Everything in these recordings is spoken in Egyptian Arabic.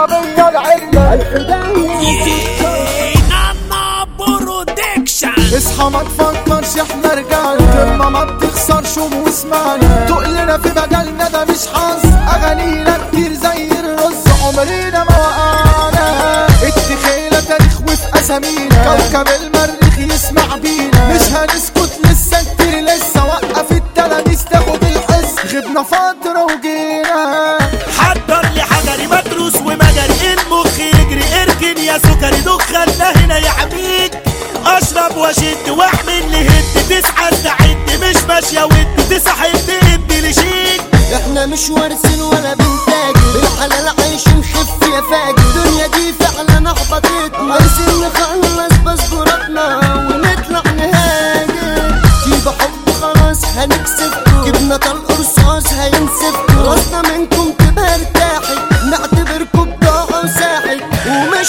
العربية العلة نانا برودكشن اصحى ما تفكرش احنا رجال كلمة ما بتخسرش واسمعنا تقلنا في مجالنا ده مش حظ اغانينا كتير زي الرز عمرنا ما وقعنا التخيلة تاريخ وفي اسامينا كوكب المريخ يسمع بينا مش هنسكت لسه كتير لسه وقف التلاميذ تاخد الحس غبنا فترة وجينا حضر لي حجري مدروس ومجري المخ يجري اركن يا سكري دخلنا هنا يا عميد اشرب واشد واحمل لي هد تسعة استعد مش ماشية ود تسحب ادي لشيك احنا مش وارثين ولا بنتاجر بالحلال عايش نخف يا فاجر الدنيا دي فعلا احبطتنا عايزين نخلص باسبوراتنا ونطلع نهاجر في بحب خلاص هنكسبكم جبنا طلق رصاص هينسفكم راسنا منكم تبقى ارتاحت نعتبركم بضاعة وساحت ومش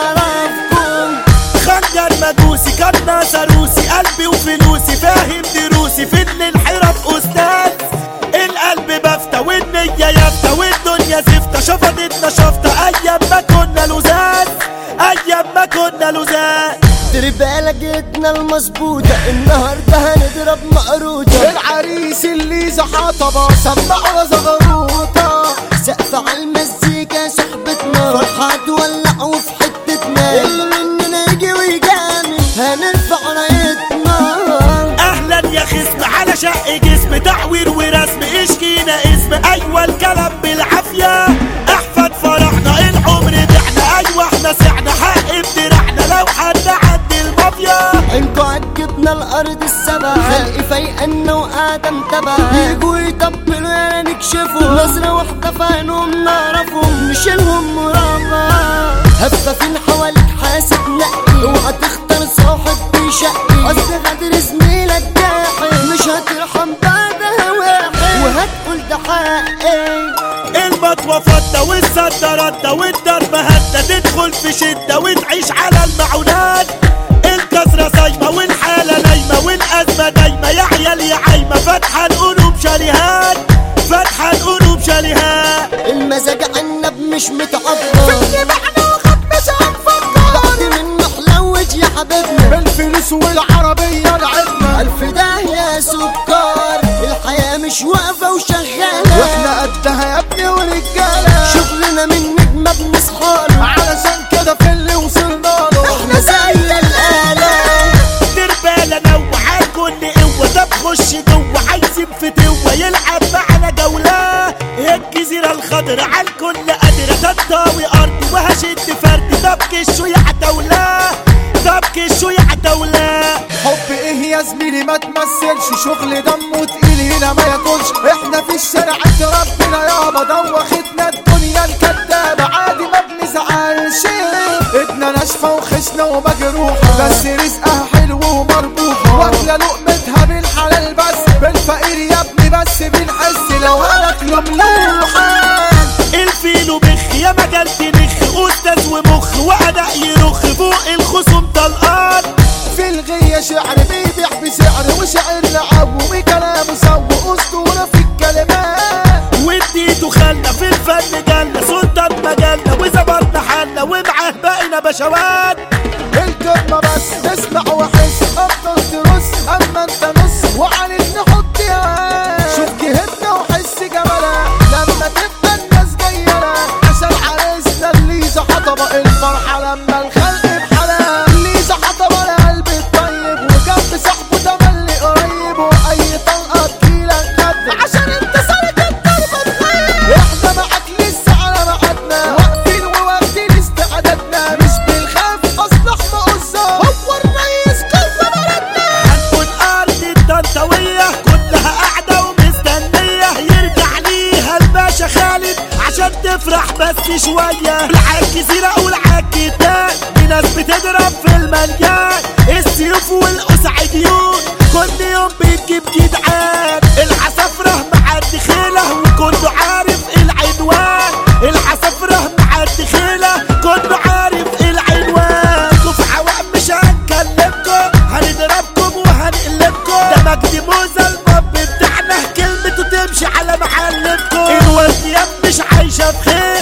هنعرفكم خنجر مجوسي كنا سروسي قلبي وفلوسي فاهم دروسي فضل الحرف استاذ القلب بفتة والنية يفتة والدنيا زفتة شفطتنا شفطة ايام ما كنا لزاز ايام ما كنا لزاز تربالة جيتنا المظبوطة النهاردة هنضرب مقروطة العريس اللي زحطبة سمعوا زغروطة سقف على المزيكا صحبتنا فرحة تولع وفي حتتنا اللي مننا يجي ويجامل هنرفع رايتنا اهلا يا خصم على شق جسم تعوير ورسم اشكينا اسم ايوه الكلام بالعافيه احفاد فرحنا العمر بعنا ايوه احنا سعنا حق بدرعنا لو حد عد المافيا انتوا عجبنا الارض السبع خلق فايقنا وقاعدة متابعة يجوا يطبلوا يا نكشفوا نظرة واحدة في عينهم نعرفهم نشيلهم مرابع هفافين حواليك حاسب نقي اوعى تختار صاحب بيشقي اصل غدر زميلك جاحي مش هترحم بعدها واحد وهتقول ده حقي المطوة فضة والصدرات ده والضربة هدة تدخل في شدة وتعيش على المعونات الكسرة صايمة والحالة نايمة والأزمة دايمة يا عيال يا عايمة فاتحة القلوب شاليهات فاتحة القلوب شاليهات المزاج عنب مش متعبر بعد منه حلوت يا حبيبنا بالفلوس والعربية العلة ألف ده يا سكر الحياة مش واقفة وشغالة واحنا قدها يا ابني ورجالة شغلنا من نجمة بنصحاله علشان كده في اللي وصلنا له احنا زي الآلة دربالة نوع كل قوة طب خش جوه عايزين فتوة يلعب معنا جولة الجزيرة الخضراء على الكل قادرة تطاوي أرض وهشد فرد طب كشوا يا عتاولة طب كشوا يا عتاولة حب ايه يا زميلي ما تمثلش شغل دمه تقيل هنا ما ياكلش احنا في الشارع ربنا يابا دوختنا الدنيا الكدابة عادي ما بنزعلش ايدنا ناشفة وخشنة ومجروحة بس رزقها حلو ومربوحة واكلة لقمتها بالحلال بس بالفقير يا ابني بس بنحس لو هناكله ملوحة الفيلو بخ يا مجال تنخ أستاذ ومخ وأداء يرخ فوق الخصوم طلقان في الغية شعر بيبيع بسعر وشعر لعب وكلامه سوى اسطورة في الكلمات واديته خلنا في الفن جالنا سلطان مجالنا وزبرنا حالنا ومعاه بقينا بشوات الكلمة بس اسمع وحس افضل ترص اما انت نص وعليك نحط يا شوف جهدنا وحس جمالها لما تبقى الناس جاية عشان عريسنا الليزة حطبة الفرحة لما الخلق بحالها الليزة حطبة القلب الطيب وجنب صاحبه تملي قريب واي طلقة تجيلك خد عشان انت سالك الضربة تخيل احنا معاك لسه على ميعادنا واقفين وواخدين استعدادنا مش بنخاف اصل احنا قصة هو الرئيس كل بلدنا هنكون أرض الطنطاوية كلها قاعدة ومستنية يرجع ليها الباشا خالد عشان تفرح بس شوية العالجزيرة والعالكتان في ناس بتضرب في المليان السيوف والقصعديون كل يوم بتجيب جدعان العصافرة مع الدخيلة وكله عارف العنوان العصافرة مع الدخيلة كله عارف العنوان كف عوام مش هنكلمكم هنضربكم وهنقلبكم ده مجدي موزة الباب بتاعنا كلمته تمشي على معلمكم الورديان مش عايشة بخير